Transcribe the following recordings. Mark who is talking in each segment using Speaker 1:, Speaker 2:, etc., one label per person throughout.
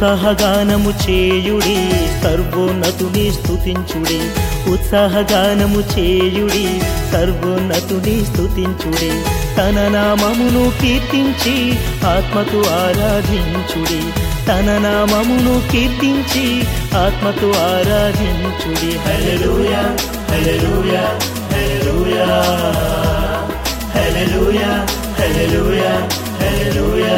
Speaker 1: ఉత్సాహగానము చేయుడి సర్వోన్నతుని స్తుతించుడి ఉత్సాహగానము చేయుడి సర్వోన్నతుని స్తుతించుడి తన నామమును కీర్తించి ఆత్మతో ఆరాధించుడి తన నామమును కీర్తించి ఆత్మతో ఆరాధించుడి హల్లెలూయా హల్లెలూయా హల్లెలూయా హల్లెలూయా హల్లెలూయా హల్లెలూయా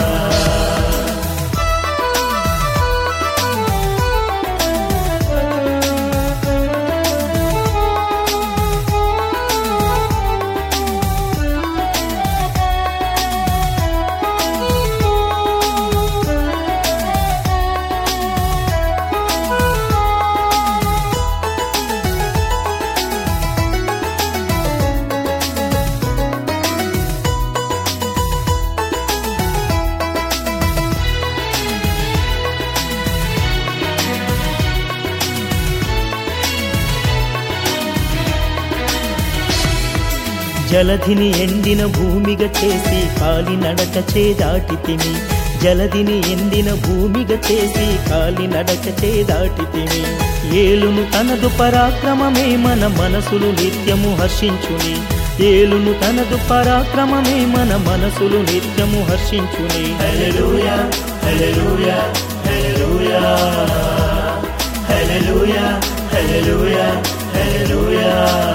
Speaker 1: జలధిని ఎండిన భూమిగా చేసి కాలి నడక చేదాటితిమి జలధిని ఎండిన భూమిగా చేసి కాలి నడక చేదాటితిమి ఏలును తనదు పరాక్రమమే మన మనసులు నిత్యము హర్షించుని ఏలును తనదు పరాక్రమమే మన మనసులు నిత్యము హర్షించుని హల్లెలూయా హల్లెలూయా హల్లెలూయా హల్లెలూయా హల్లెలూయా హల్లెలూయా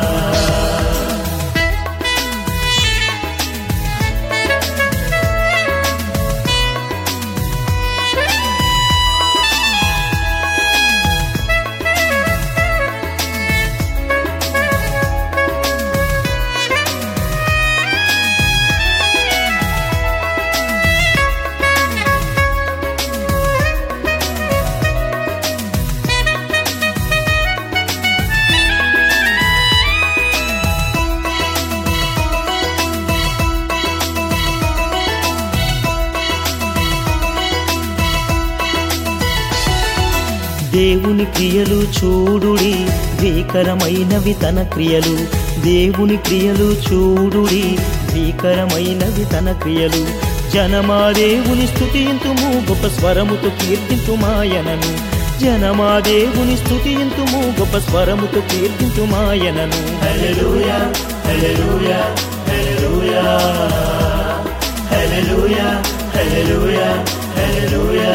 Speaker 1: దేవుని క్రియలు చూడుడి భీకరమైనవి తన క్రియలు దేవుని క్రియలు చూడుడి భీకరమైనవి తన క్రియలు జనమా దేవుని స్తుతింతుము గొప్ప స్వరముతో కీర్తింతుమాయనను జనమా దేవుని స్తుతింతుము గొప్ప స్వరముతో కీర్తింతుమాయనను హల్లెలూయా హల్లెలూయా హల్లెలూయా హల్లెలూయా హల్లెలూయా హల్లెలూయా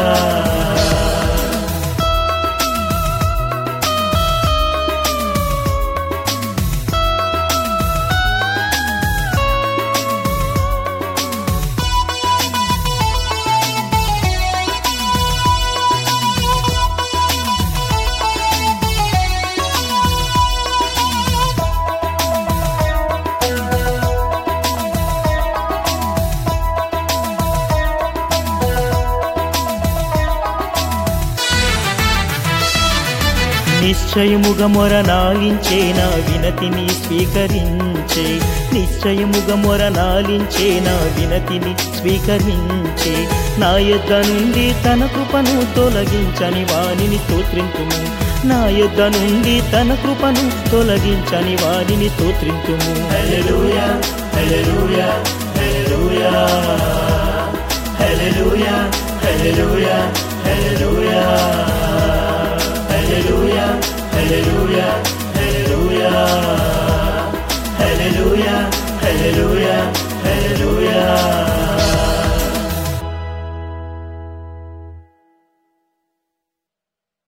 Speaker 1: నిశ్చయముగా మొర నాలించే నా వినతిని స్వీకరించే నిశ్చయముగా మొర నాలించే నా వినతిని స్వీకరించే నా యొద్ద నుండి తన కృపను తొలగించని వానిని స్తోత్రింతుము నా యొద్ద నుండి తన కృపను తొలగించని వానిని స్తోత్రింతుము హల్లెలూయా హల్లెలూయా హల్లెలూయా హల్లెలూయా హల్లెలూయా హల్లెలూయా హల్లెలూయా హల్లెలూయా హల్లెలూయా హల్లెలూయా హల్లెలూయా హల్లెలూయా